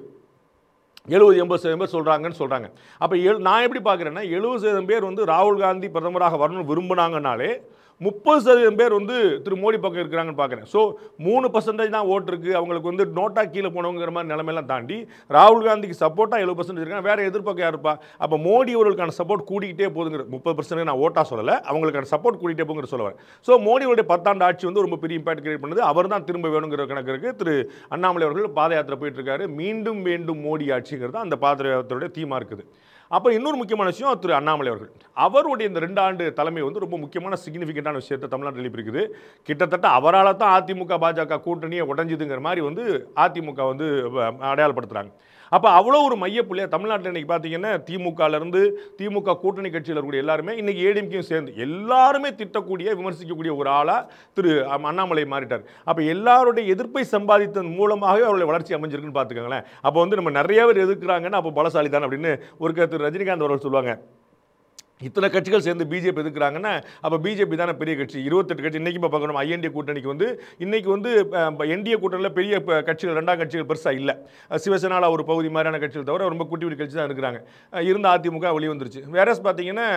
எழுபது எண்பது சதவீதம் பேர் சொல்கிறாங்கன்னு சொல்கிறாங்க அப்போ எழு நான் எப்படி பார்க்குறேன்னா எழுபது சதவீதம் பேர் வந்து ராகுல் காந்தி பிரதமராக வரணும்னு விரும்புனாங்கனாலே முப்பது சதவீதம் பேர் வந்து திரு மோடி பக்கம் இருக்கிறாங்கன்னு பார்க்குறேன் ஸோ மூணு பர்சன்டேஜ் தான் ஓட்டு இருக்குது அவங்களுக்கு வந்து நோட்டா கீழே போனவங்கிற மாதிரி நிலைமையெல்லாம் தாண்டி ராகுல் காந்திக்கு சப்போர்ட்டாக எழுபது பர்சன்டேஜ் இருக்காங்க வேறு எதிர்ப்பக்கம் யார் இருப்பா அப்போ மோடி அவர்களுக்கான சப்போர்ட் கூடிக்கிட்டே போகுதுங்கிற முப்பது பர்சன்ட் நான் ஓட்டா சொல்லலை அவங்களுக்கான சப்போர்ட் கூடிக்கிட்டே போகுங்கிற சொல்ல வரேன் ஸோ மோடியோடைய பத்தாண்டு ஆட்சி வந்து ரொம்ப பெரிய இம்பாக்ட் கிரியேட் பண்ணுது அவர் தான் திரும்ப வேணுங்கிற கணக்கு இருக்குது திரு அண்ணாமலை அவர்கள் பாத யாத்திரை போயிட்டு இருக்காரு மீண்டும் வேண்டும் மோடி ஆட்சிங்கிறது தான் அந்த பாத யாத்திரையுடைய தீமா இருக்குது அப்போ இன்னொரு முக்கியமான விஷயம் திரு அண்ணாமலை அவர்கள் அவருடைய இந்த ரெண்டு ஆண்டு தலைமை வந்து ரொம்ப முக்கியமான சிக்னிஃபிகண்டான விஷயத்தை தமிழ்நாட்டில் எழுப்பியிருக்குது கிட்டத்தட்ட அவரால் தான் அதிமுக பாஜக கூட்டணியை உடஞ்சுதுங்கிற மாதிரி வந்து அதிமுக வந்து அஹ், அடையாளப்படுத்துறாங்க அப்போ அவ்வளோ ஒரு மையப்புள்ளியா தமிழ்நாட்டில் இன்னைக்கு பார்த்தீங்கன்னா திமுகலேருந்து திமுக கூட்டணி கட்சியில் இருக்கக்கூடிய எல்லாருமே இன்னைக்கு ஏடிஎம்கேயும் சேர்ந்து எல்லாருமே திட்டக்கூடிய விமர்சிக்கக்கூடிய ஒரு ஆளாக திரு அம்- அண்ணாமலை மாறிட்டார் அப்போ எல்லாருடைய எதிர்ப்பை சம்பாதித்ததன் மூலமாகவே அவருடைய வளர்ச்சி அமைஞ்சிருக்குன்னு பார்த்துக்கோங்களேன் அப்போ வந்து நம்ம நிறைய பேர் எதிர்க்கிறாங்கன்னா அப்போ பலசாலி தான் அப்படின்னு ஒரு திரு ரஜினிகாந்த் அவர்கள் சொல்லுவாங்க இத்தனை கட்சிகள் சேர்ந்து பிஜேபி எதுக்குறாங்கன்னா அப்போ பிஜேபி தானே பெரிய கட்சி இருபத்தெட்டு கட்சி இன்றைக்கி இப்போ பார்க்கணும் ஐஎன்டிஏ கூட்டணிக்கு வந்து இன்றைக்கி வந்து என்டிஏ கூட்டணியில் பெரிய ப- கட்சிகள் ரெண்டாம் கட்சிகள் பெருசாக இல்லை சிவசேனால ஒரு பகுதி மாதிரியான கட்சிகள் தவிர ரொம்ப குட்டி குட்டி கட்சி தான் இருக்கிறாங்க அஹ் இருந்த அதிமுக வெளியே வந்துருச்சு வேறஸ் பார்த்தீங்கன்னா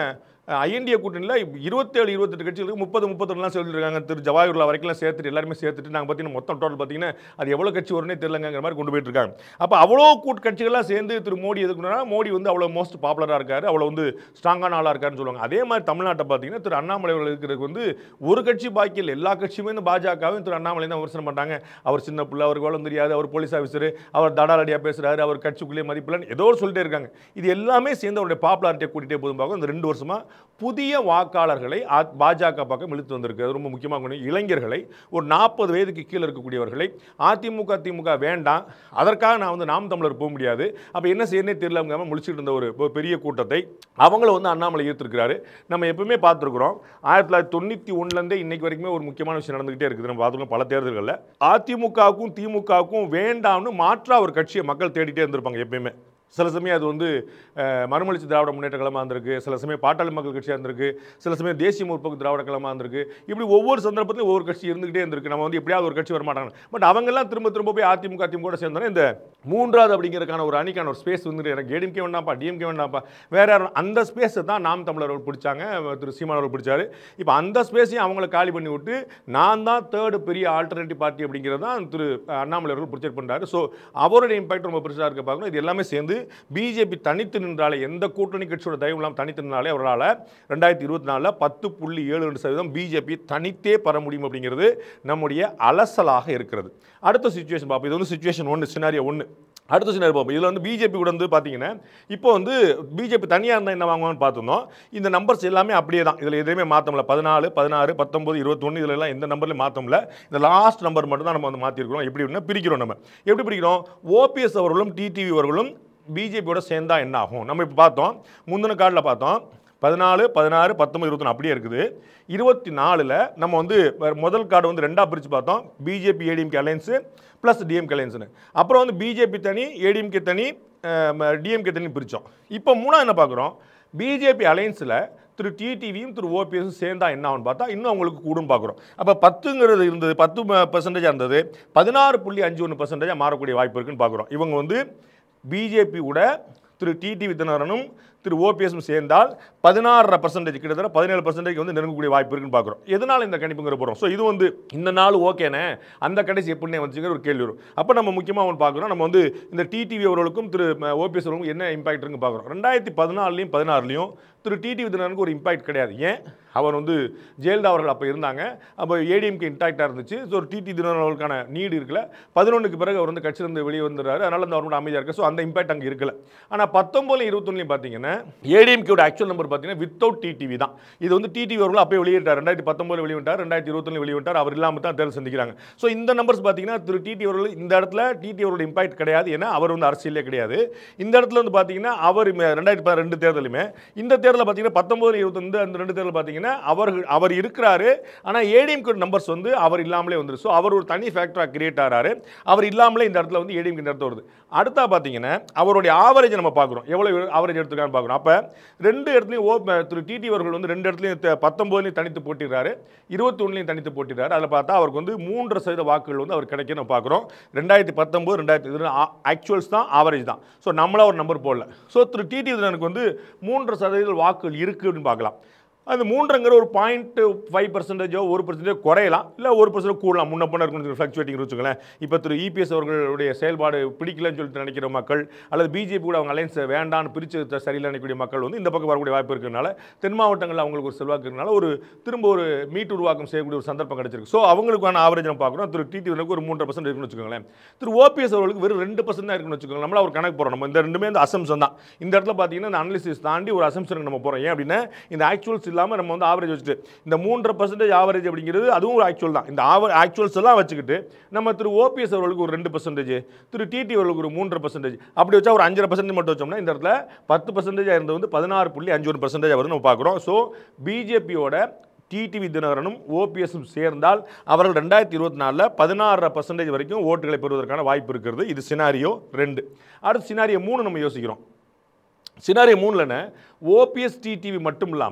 ஐஎன்டிஏ கூட்டணியில் இருபத்தேழு இருபத்தெட்டு கட்சிகளுக்கு முப்பது முப்பத்தொன்னுலாம் சொல்லியிருக்காங்க திரு ஜவாஹர்லா வரைக்கும் சேர்த்துட்டு எல்லாருமே சேர்த்துட்டு நாங்கள் பார்த்தீங்கன்னா மொத்தம் டோட்டல் பார்த்தீங்கன்னா அது எவ்வளோ கட்சி வரும்னே தெரியலங்கிற மாதிரி கொண்டு போயிட்டு இருக்காங்க அப்போ அவ்வளோ கூட்டு கட்சிகள்லாம் சேர்ந்து திரு மோடி எதுக்குன்னா மோடி வந்து அவ்வளோ மோஸ்ட் பாப்புலராக இருக்காரு அவ்வளோ வந்து ஸ்ட்ராங்கான ஆளாக இருக்காருன்னு சொல்லுவாங்க அதே மாதிரி தமிழ்நாட்டை பார்த்தீங்கன்னா திரு அண்ணாமலை அவர்கள் இருக்கிறதுக்கு வந்து ஒரு கட்சி பாக்கி இல்லை எல்லா கட்சியுமே இந்த பாஜகவும் திரு அண்ணாமலை தான் விமர்சனம் பண்ணுறாங்க அவர் சின்ன பிள்ளை அவருக்கு வளம் தெரியாது அவர் போலீஸ் ஆஃபீஸர் அவர் தடாலடியாக பேசுகிறாரு அவர் கட்சிக்குள்ளேயே மதிப்பில்லைன்னு ஏதோ ஒரு சொல்லிட்டே இருக்காங்க இது எல்லாமே சேர்ந்து அவருடைய பாப்புலாரிட்டியை கூட்டிகிட்டே போதும் பார்க்கும் இந்த ரெண்டு வருஷமா புதிய வாக்காளர்களை அ- பாஜக பக்கம் இழுத்து வந்திருக்கு அது ரொம்ப முக்கியமாக கொண்டு இளைஞர்களை ஒரு நாற்பது வயதுக்கு கீழே இருக்கக்கூடியவர்களை அதிமுக திமுக வேண்டாம் அதற்காக நான் வந்து நாம் தமிழர் போக முடியாது அப்போ என்ன செய்யணும்னே தெரியலங்க முழிச்சிட்டு இருந்த ஒரு ஒரு பெரிய கூட்டத்தை அவங்கள வந்து அண்ணாமலை ஈர்த்திருக்கிறாரு நம்ம எப்பவுமே பார்த்துருக்குறோம் ஆயிரத்தி தொள்ளாயிரத்தி தொண்ணூற்றி ஒன்றுலேருந்தே இன்னைக்கு வரைக்குமே ஒரு முக்கியமான விஷயம் நடந்துகிட்டே இருக்குது நம்ம பார்த்துருக்கோம் பல தேர்தல்களில் அதிமுகவுக்கும் திமுகவுக்கும் வேண்டாம்னு மாற்றா ஒரு கட்சியை மக்கள் தேடிட்டே இருந்திருப்பாங்க எப்பயுமே சில சமயம் அது வந்து அஹ், மறுமலர்ச்சி திராவிட முன்னேற்ற கழகமாக இருந்திருக்கு சில சமயம் பாட்டாளி மக்கள் கட்சியாக இருந்திருக்கு சில சமயம் தேசிய முற்போக்கு திராவிட கழகமாக இருந்திருக்கு இப்படி ஒவ்வொரு சந்தர்ப்பத்திலும் ஒவ்வொரு கட்சி இருந்துகிட்டே இருந்திருக்கு நம்ம வந்து எப்படியாவது ஒரு கட்சி வரமாட்டாங்க பட் அவங்கெல்லாம் திரும்ப திரும்ப போய் அதிமுக திமுக சேர்ந்தோன்னே இந்த மூன்றாவது அப்படிங்கிறதுக்கான ஒரு அணிக்கான ஒரு ஸ்பேஸ் வந்து எனக்கு ஏடிஎம்கே வேண்டாம்ப்பா டிஎம்கே வேண்டாம்ப்பா வேற யாரும் அந்த ஸ்பேஸை தான் நாம் தமிழர்கள் பிடிச்சாங்க திரு சீமான் அவர்கள் பிடிச்சாரு இப்போ அந்த ஸ்பேஸையும் அவங்கள காலி பண்ணி விட்டு நான் தான் தேர்டு பெரிய ஆல்டர்னேட்டிவ் பார்ட்டி அப்படிங்கிறது தான் திரு அண்ணாமலை அவர்கள் ப்ரொஜெக்ட் பண்ணுறாரு ஸோ அவருடைய இம்பாக்ட் ரொம்ப பெருசாக இருக்க பார்க்கணும் இது எல்லாமே சேர்ந்து பிஜேபி தனித்து நின்றாலே எந்த கூட்டணி கட்சியோட தயவு இல்லாமல் தனித்து நின்றாலே அவரால் ரெண்டாயிரத்தி இருபத்தி நாலில் பத்து புள்ளி ஏழு ரெண்டு சதவீதம் பிஜேபி தனித்தே பெற முடியும் அப்படிங்கிறது நம்முடைய அலசலாக இருக்கிறது அடுத்த சுச்சுவேஷன் பார்ப்போம் இது வந்து சுச்சுவேஷன் ஒன்று சினாரியோ ஒன்று அடுத்த சினாரியோ பார்ப்போம் இதில் வந்து பிஜேபி கூட வந்து பார்த்தீங்கன்னா இப்போ வந்து பிஜேபி தனியாக இருந்தால் என்ன வாங்குவாங்கன்னு பார்த்துருந்தோம் இந்த நம்பர்ஸ் எல்லாமே அப்படியே தான் இதில் எதுவுமே மாற்றமில்ல பதினாலு பதினாறு பத்தொம்பது இருபத்தொன்று இதில் எல்லாம் எந்த நம்பர்லையும் மாற்றமில்ல இந்த லாஸ்ட் நம்பர் மட்டும் தான் நம்ம வந்து மாற்றிருக்கிறோம் எப்படி அப்படின்னா பிரிக்கிறோம் நம்ம எப்படி பிரிக்கிறோம் ஓபிஎஸ் அவர்களும் டிடிவி அவர்களும் பிஜேபியோட சேர்ந்தா என்ன ஆகும் நம்ம இப்போ பார்த்தோம் முந்தின கார்டில் பார்த்தோம் பதினாலு பதினாறு பத்தொம்பது இருபத்தொன்று அப்படியே இருக்குது இருபத்தி நாலில் நம்ம வந்து வேற முதல் கார்டு வந்து ரெண்டாக பிரித்து பார்த்தோம் BJP ADMK alliance plus DMK அலையன்ஸ்னு அப்புறம் வந்து பிஜேபி தனி ஏடிஎம்கே தனி டிஎம்கே தனி பிரித்தோம் இப்போ மூணாவது என்ன பார்க்குறோம் பிஜேபி அலையன்ஸில் திரு டிடிவியும் திரு ஓபிஎஸும் சேர்ந்தா என்ன ஆகும்னு பார்த்தா இன்னும் அவங்களுக்கு கூடும் பார்க்குறோம் அப்போ பத்துங்கிறது இருந்தது பத்து பர்சன்டேஜாக இருந்தது பதினாறு புள்ளி அஞ்சு ஒன்று பர்சன்டேஜாக மாறக்கூடிய வாய்ப்பு இருக்குன்னு பார்க்குறோம் இவங்க வந்து பிஜேபி கூட திரு டிடிவி தினகரனும் திரு ஓபிஎஸும் சேர்ந்தால் பதினாறரை பர்சன்டேஜ் கிட்டத்தட்ட பதினேழு பர்சன்டேஜ் வந்து நெருங்கக்கூடிய வாய்ப்பு இருக்குன்னு பார்க்குறோம் எதனால் இந்த கணிப்புங்கிற போகிறோம் ஸோ இது வந்து இந்த நாள் ஓகேனே அந்த கடைசி எப்படினே வந்துச்சுங்கிற ஒரு கேள்வி வரும் அப்போ நம்ம முக்கியமாக ஒன்று பார்க்குறோம் நம்ம வந்து இந்த டிடிவி அவர்களுக்கும் திரு ஓபிஎஸ் அவர்களுக்கும் என்ன இம்பாக்ட் இருக்குன்னு பார்க்குறோம் ரெண்டாயிரத்தி பதினாலுலையும் பதினாறுலையும் திரு டிடிவி தினகரனுக்கு ஒரு இம்பாக்ட் கிடையாது ஏன் அவர் வந்து ஜெயலலிதா அவர்கள் அப்போ இருந்தாங்க அப்போ ஏடிஎம்கே இன்டாக்டாக இருந்துச்சு ஸோ டிடி தினகரன் அவர்களுக்கான நீடு இருக்கல பதினொன்றுக்கு பிறகு அவர் வந்து கட்சியிலிருந்து வெளியே வந்துடுறாரு அதனால அந்த அவரோட அமைதியாக இருக்கு ஸோ அந்த இம்பாக்ட் அங்கே இருக்கல ஆனால் பத்தொம்பதுல இருபத்தொன்னுலையும் பார்த்தீங்கன்னா ஏடிஎம்கேட ஆக்சுவல் நம்பர் பார்த்தீங்கன்னா வித்தவுட் டிடிவி தான் இது வந்து டிடிவி அவர்கள் அப்போ வெளியிட்டார் ரெண்டாயிரத்தி பத்தொம்பதுல வெளியிட்டார் ரெண்டாயிரத்தி இருபத்தொன்னு வெளியிட்டார் அவர் இல்லாமல் தான் தேர்தல் சந்திக்கிறாங்க ஸோ இந்த நம்பர்ஸ் பார்த்தீங்கன்னா திரு டிடி அவர்கள் இந்த இடத்துல டிடி அவரோட இம்பாக்ட் கிடையாது ஏன்னா அவர் வந்து அரசியலே கிடையாது இந்த இடத்துல வந்து பார்த்தீங்கன்னா அவர் ம- ரெண்டாயிரத்தி ரெண்டு தேர்தலுமே இந்த தேர்தலில் பார்த்தீங்கன்னா பத்தொம்பது இருபத்தொன்று அந்த ரெண்டு தேர்தல் பார்த்தீங்கன்னா அவர்கள் அவர் இருக்கிறாரு ஆனால் ஏடிஎம்கே நம்பர்ஸ் வந்து அவர் இல்லாமலே வந்துரு ஸோ அவர் ஒரு தனி ஃபேக்டராக கிரியேட் ஆகிறாரு அவர் இல்லாமலே இந்த இடத்துல வந்து ஏடிஎம்கே இந்த இடத்துல வருது அடுத்தா பார்த்தீங்கன்னா அவருடைய ஆவரேஜ் நம்ம பார்க்குறோம் எவ்வளோ ஆவரேஜ் எடுத்துருக்கான்னு பார்க்குறோம் அப்போ ரெண்டு இடத்துலையும் ஓ ம- திரு டிடி அவர்கள் வந்து ரெண்டு இடத்துலையும் த- பத்தொன்பதுலையும் தனித்து போட்டிடுறாரு இருபத்தி ஒன்றுலையும் தனித்து போட்டிடுறாரு அதில் பார்த்தா அவருக்கு வந்து மூன்றரை சதவீத வாக்குகள் வந்து அவர் கிடைக்கும் நம்ம பார்க்குறோம் ரெண்டாயிரத்தி பத்தொம்போது ரெண்டாயிரத்தி ஆக்சுவல்ஸ் தான் ஆவரேஜ் தான் ஸோ நம்மளா ஒரு நம்பர் போடல ஸோ திரு டிடி எனக்கு வந்து மூன்று சதவீத வாக்குகள் இருக்குன்னு பார்க்கலாம் அது மூன்றுங்கிற ஒரு பாயிண்ட் ஃபைவ் பர்சன்டேஜோ ஒரு பர்சன்டேஜோ குறையலாம் இல்லை ஒரு பர்சன்ட் கூடலாம் முன்ன பண்ண இருக்கும் ஃப்ளக்சுவேட்டிங் வச்சுக்கோங்களேன் இப்போ திரு இபிஎஸ் அவர்களுடைய செயல்பாடு பிடிக்கலன்னு சொல்லிட்டு நினைக்கிற மக்கள் அல்லது பிஜேபி கூட அவங்க அலைன்ஸ் வேண்டான்னு பிரித்து சரியில்லை நினைக்கக்கூடிய மக்கள் வந்து இந்த பக்கம் வரக்கூடிய வாய்ப்பு இருக்கிறதுனால தென் மாவட்டங்களில் அவங்களுக்கு ஒரு செல்வாக்கு இருக்கிறனால ஒரு திரும்ப ஒரு மீட் உருவாக்கம் செய்யக்கூடிய ஒரு சந்தர்ப்பம் கிடைச்சிருக்கு ஸோ அவங்களுக்கான ஆவரேஜ் நம்ம பார்க்குறோம் திரு டிடி ஒரு மூன்றரை பர்சன்ட் இருக்குன்னு வச்சுக்கோங்களேன் திரு ஓபிஎஸ் அவர்களுக்கு வெறும் ரெண்டு பர்சன்ட் தான் இருக்குன்னு வச்சுக்கோங்க நம்மள ஒரு கணக்கு போகிறோம் நம்ம இந்த ரெண்டுமே இந்த அசம்சன் தான் இந்த இடத்துல பார்த்தீங்கன்னா இந்த அனாலிசிஸ் தாண்டி ஒரு அசம்சனுக்கு நம்ம போகிறோம் ஏன் அப்படின்னா இந்த ஆக்சுவல்ஸ் இல்லாமல் நம்ம வந்து ஆவரேஜ் வச்சுட்டு இந்த மூன்றரை பர்சன்டேஜ் ஆவரேஜ் அப்படிங்கிறது அதுவும் ஒரு ஆக்சுவல் தான் இந்த ஆவர் ஆக்சுவல்ஸ் எல்லாம் வச்சுக்கிட்டு நம்ம திரு ஓபிஎஸ் அவர்களுக்கு ஒரு ரெண்டு பர்சன்டேஜ் திரு டிடி அவர்களுக்கு ஒரு மூன்றரை பர்சன்டேஜ் அப்படி வச்சா ஒரு அஞ்சரை பர்சன்டேஜ் மட்டும் வச்சோம்னா இந்த இடத்துல பத்து பர்சன்டேஜ் இருந்தது வந்து பதினாறு புள்ளி அஞ்சு ஒன்று பர்சன்டேஜ் வருது நம்ம பார்க்குறோம் ஸோ பிஜேபியோட டிடிவி தினகரனும் ஓபிஎஸும் சேர்ந்தால் அவர்கள் ரெண்டாயிரத்தி இருபத்தி நாலில் பதினாறு பர்சன்டேஜ் வரைக்கும் ஓட்டுகளை பெறுவதற்கான வாய்ப்பு இருக்கிறது இது சினாரியோ ரெண்டு அடுத்து சினாரியோ மூணு நம்ம யோசிக்கிறோம் சினாரியோ மூணுலன்னு ஓபிஎஸ் டிடிவி மட்டும் இல்லாமல்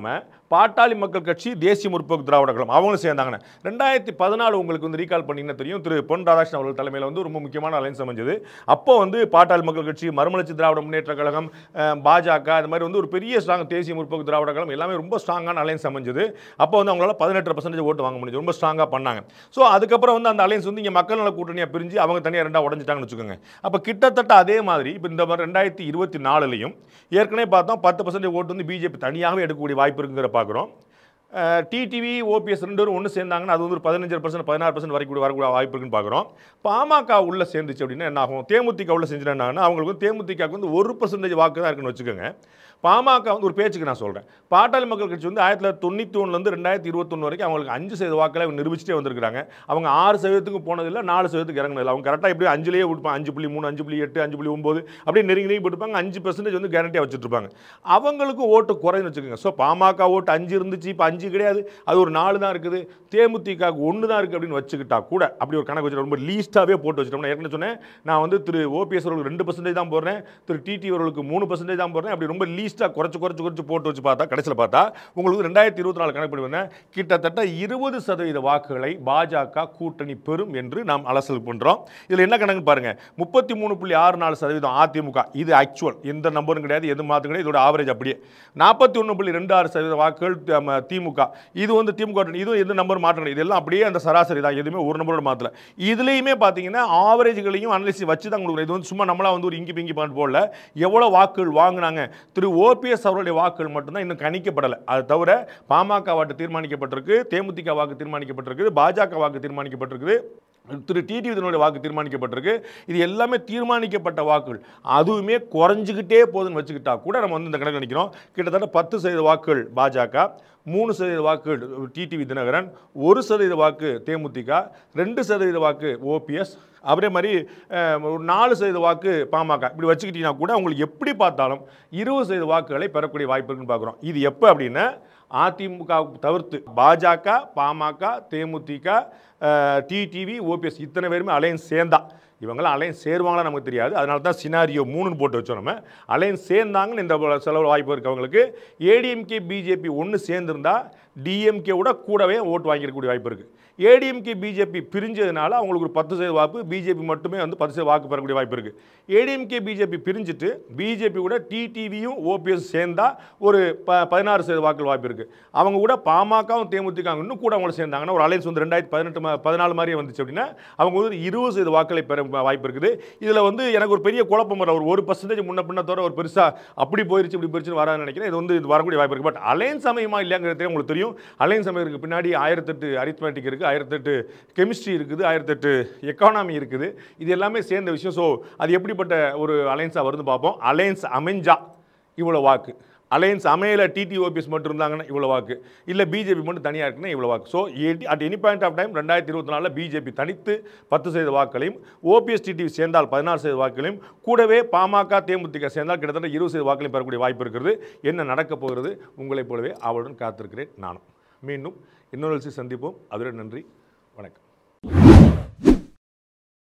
பாட்டாளி மக்கள் கட்சி தேசிய முற்போக்கு திராவிட கழகம் அவங்களும் சேர்ந்தாங்கன்னு ரெண்டாயிரத்தி பதினாலு உங்களுக்கு வந்து ரீகால் பண்ணீங்கன்னா தெரியும் திரு பொன் ராதாகிருஷ்ணன் அவர்கள் தலைமையில் வந்து ரொம்ப முக்கியமான அலைன்ஸ் அமைஞ்சது அப்போ வந்து பாட்டாளி மக்கள் கட்சி மறுமலர்ச்சி திராவிட முன்னேற்ற கழகம் அஹ், பாஜக இந்த மாதிரி வந்து ஒரு பெரிய ஸ்ட்ராங் தேசிய முற்போக்கு திராவிட கழகம் எல்லாமே ரொம்ப ஸ்ட்ராங்கான அலைன்ஸ் அமைஞ்சது அப்போ வந்து அவங்களால பதினெட்டு பர்சன்டேஜ் ஓட்டு வாங்க முடிஞ்சது ரொம்ப ஸ்ட்ராங்காக பண்ணாங்க ஸோ அதுக்கப்புறம் வந்து அந்த அலைன்ஸ் வந்து இங்கே மக்கள் நல கூட்டணியாக பிரிஞ்சு அவங்க தனியாக ரெண்டாக உடஞ்சிட்டாங்கன்னு வச்சுக்கோங்க அப்போ கிட்டத்தட்ட அதே மாதிரி இப்போ இந்த மாதிரி ரெண்டாயிரத்தி இருபத்தி நாலுலையும் ஏற்கனவே பார்த்தோம் பத்து பர்சன்டேஜ் ஓட்டு வந்து பிஜேபி தனியாகவே எடுக்கக்கூடிய வாய்ப்பு இருக்குங்கிற பார்க்குறோம் டிடிவி ஓபிஎஸ் ரெண்டு பேரும் ஒன்று சேர்ந்தாங்கன்னா அது வந்து ஒரு பதினஞ்சு பர்சன்ட் பதினாறு பர்சன்ட் வரைக்கும் கூட வரக்கூடிய வாய்ப்பு இருக்குன்னு பார்க்குறோம் பாமக உள்ள சேர்ந்துச்சு அப்படின்னா என்ன ஆகும் தேமுதிக உள்ள செஞ்சுட்டு என்ன ஆகும்னா அவங்களுக்கு வந்து தேமுதிகவுக்கு வந்து ஒரு பர்சன்டேஜ் வாக்கு தான் இருக்குன்னு வச்சுக்கோங்க பாமக வந்து ஒரு பேச்சுக்கு நான் சொல்கிறேன் பாட்டாளி மக்கள் கட்சி வந்து ஆயிரத்தி தொள்ளாயிரத்தி தொண்ணூற்றி ஒன்றுலேருந்து ரெண்டாயிரத்தி இருபத்தொன்று வரைக்கும் அவங்களுக்கு அஞ்சு சதவீத வாக்களை அவங்க நிரூபிச்சிட்டே வந்திருக்காங்க அவங்க ஆறு சதவீதத்துக்கு போனதில்லை நாலு சதவீதத்துக்கு இறங்கினதில்லை அவங்க கரெக்டாக இப்படி அஞ்சுலேயே விடுப்பாங்க அஞ்சு புள்ளி மூணு அஞ்சு புள்ளி எட்டு அஞ்சு புள்ளி ஒம்பது அப்படியே நெருங்கி நெருங்கி போட்டுப்பாங்க அஞ்சு பர்சன்டேஜ் வந்து கேரண்டியாக வச்சுட்ருப்பாங்க அவங்களுக்கும் ஓட்டு குறைன்னு வச்சுக்கோங்க ஸோ பாமக ஓட்டு அஞ்சு இருந்துச்சு இப்போ அஞ்சு கிடையாது அது ஒரு நாலு தான் இருக்குது தேமுதிக ஒன்று தான் இருக்குது அப்படின்னு வச்சுக்கிட்டா கூட அப்படி ஒரு கணக்கு வச்சுட்டு ரொம்ப லீஸ்ட்டாகவே போட்டு வச்சுட்டோம் நான் ஏற்கனவே சொன்னேன் நான் வந்து திரு ஓபிஎஸ் அவர்களுக்கு ரெண்டு பர்சன்டேஜ் தான் போடுறேன் திரு டிடி அவர்களுக்கு மூணு பர்சன்டேஜ் தான் போடுறேன் அப்படி ரொம்ப லீஸ்ட்டாக குறைச்சு குறைச்சு குறைச்சு போட்டு வச்சு பார்த்தா கடைசியில் பார்த்தா உங்களுக்கு ரெண்டாயிரத்தி இருபத்தி நாலு கணக்கு பண்ணி வந்தேன் கிட்டத்தட்ட இருபது சதவீத வாக்குகளை பாஜக கூட்டணி பெறும் என்று நாம் அலசல் பண்ணுறோம் இதில் என்ன கணக்கு பாருங்க முப்பத்தி மூணு புள்ளி ஆறு நாலு சதவீதம் அதிமுக இது ஆக்சுவல் எந்த நம்பரும் கிடையாது எது மாற்றம் கிடையாது இதோட ஆவரேஜ் அப்படியே நாற்பத்தி ஒன்று புள்ளி ரெண்டு ஆறு சதவீத வாக்குகள் த- திமுக இது வந்து திமுக கூட்டணி. இதுவும் எந்த நம்பர் மாற்றம் கிடையாது இதெல்லாம் அப்படியே அந்த சராசரி தான் எதுவுமே ஒரு நம்பரோட மாற்றல இதுலேயுமே பார்த்தீங்கன்னா ஆவரேஜ்களையும் அனலிசி வச்சு தான் கொடுக்குறோம் இது வந்து சும்மா நம்மளா வந்து ஒரு இங்கி பிங்கி பாட்டு போடல எவ்வளோ வாக்குகள் வாங்கினாங்க திரு ஓபிஎஸ் அவருடைய வாக்குகள் மட்டும்தான் இன்னும் கணிக்கப்படலை அது தவிர பாமக வாக்கு தீர்மானிக்கப்பட்டிருக்கு தேமுதிக வாக்கு தீர்மானிக்கப்பட்டிருக்கு பாஜக வாக்கு தீர்மானிக்கப்பட்டிருக்குது திரு டிடி விதனுடைய வாக்கு தீர்மானிக்கப்பட்டிருக்கு இது எல்லாமே தீர்மானிக்கப்பட்ட வாக்குகள் அதுவுமே குறைஞ்சிக்கிட்டே போகுதுன்னு வச்சுக்கிட்டா கூட நம்ம வந்து இந்த கணக்கு நினைக்கிறோம் கிட்டத்தட்ட பத்து சதவீத வாக்குகள் பாஜக மூணு சதவீத வாக்கு டிடிவி தினகரன் ஒரு சதவீத வாக்கு தேமுதிக ரெண்டு சதவீத வாக்கு ஓபிஎஸ் அதே மாதிரி அஹ், ஒரு நாலு சதவீத வாக்கு பாமக இப்படி வச்சுக்கிட்டீங்கன்னா கூட உங்களுக்கு எப்படி பார்த்தாலும் இருபது சதவீத வாக்குகளை பெறக்கூடிய வாய்ப்பு இருக்குன்னு பார்க்குறோம் இது எப்போ அப்படின்னா அதிமுக தவிர்த்து பாஜக பாமக தேமுதிக டிடிவி ஓபிஎஸ் இத்தனை பேருமே அலையன்ஸ் சேர்ந்தா இவங்களாம் அலையன்ஸ் சேருவாங்களா நமக்கு தெரியாது அதனால தான் சினாரியோ மூணுன்னு போட்டு வச்சோம் நம்ம அலையன்ஸ் சேர்ந்தாங்கன்னு இந்த செலவு வாய்ப்பு இருக்கு அவங்களுக்கு ஏடிஎம்கே பிஜேபி ஒன்று சேர்ந்திருந்தா டிஎம்கே விட கூடவே ஓட்டு வாங்கியிருக்கக்கூடிய வாய்ப்பு இருக்குது ஏடிஎம்கே பிஜேபி பிரிஞ்சதுனால அவங்களுக்கு ஒரு பத்து சதவீத வாக்கு பிஜேபி மட்டுமே வந்து பத்து சதவீத வாக்கு பெறக்கூடிய வாய்ப்பு இருக்குது ஏடிஎம்கே பிஜேபி பிரிஞ்சுட்டு பிஜேபி கூட டிடிவியும் ஓபிஎஸ் சேர்ந்தா ஒரு ப பதினாறு சதவீத வாக்கு வாய்ப்பு இருக்குது அவங்க கூட பாமகவும் தேமுதிக இன்னும் கூட அவங்கள சேர்ந்தாங்கன்னா ஒரு அலைன்ஸ் வந்து ரெண்டாயிரத்தி பதினெட்டு ம- பதினாலு மாதிரியே வந்துச்சு அப்படின்னா அவங்க வந்து இருபது சதவீத வாக்களை பெற வாய்ப்பு இருக்குது இதில் வந்து எனக்கு ஒரு பெரிய குழப்பம் வர ஒரு ஒரு பர்சன்டேஜ் முன்ன பின்னத்தோட ஒரு பெருசாக அப்படி போயிருச்சு இப்படி போயிருச்சுன்னு வராதுன்னு நினைக்கிறேன் இது வந்து இது வரக்கூடிய வாய்ப்பு இருக்குது பட் அலைன்ஸ் அமையுமா இல்லையாங்கிறது உங்களுக்கு தெரியும் அலைன்ஸ் அமைக்கிறதுக்கு பின்னாடி ஆயிரத்தெட்டு அரித்மேட்டிக் இருக்குது ஆயிரத்தெட்டு கெமிஸ்ட்ரி இருக்குது ஆயிரத்தெட்டு எக்கானமி இருக்குது இது எல்லாமே சேர்ந்த விஷயம் ஸோ அது எப்படிப்பட்ட ஒரு அலைன்ஸாக வருதுன்னு பார்ப்போம் அலைன்ஸ் அமைஞ்சா இவ்வளோ வாக்கு அலையன்ஸ் அமையல டிடி ஓபிஎஸ் மட்டும் இருந்தாங்கன்னா இவ்வளோ வாக்கு இல்லை பிஜேபி மட்டும் தனியாக இருக்குன்னா இவ்வளோ வாக்கு so at any point of time ரெண்டாயிரத்தி இருபத்தி நாலில் பிஜேபி தனித்து பத்து சதவீத வாக்குகளையும் ஓபிஎஸ் டிடிவி சேர்ந்தால் பதினாறு சதவீத வாக்குகளையும் கூடவே பாமக தேமுதிக சேர்ந்தால் கிட்டத்தட்ட இருபது சதவீத வாக்குகளையும் பெறக்கூடிய வாய்ப்பு இருக்கிறது என்ன நடக்கப் போகிறது உங்களைப் போலவே அவளுடன் காத்திருக்கிறேன் நானும் மீண்டும் இன்னொரு நிகழ்ச்சி சந்திப்போம் அதுடன் நன்றி வணக்கம்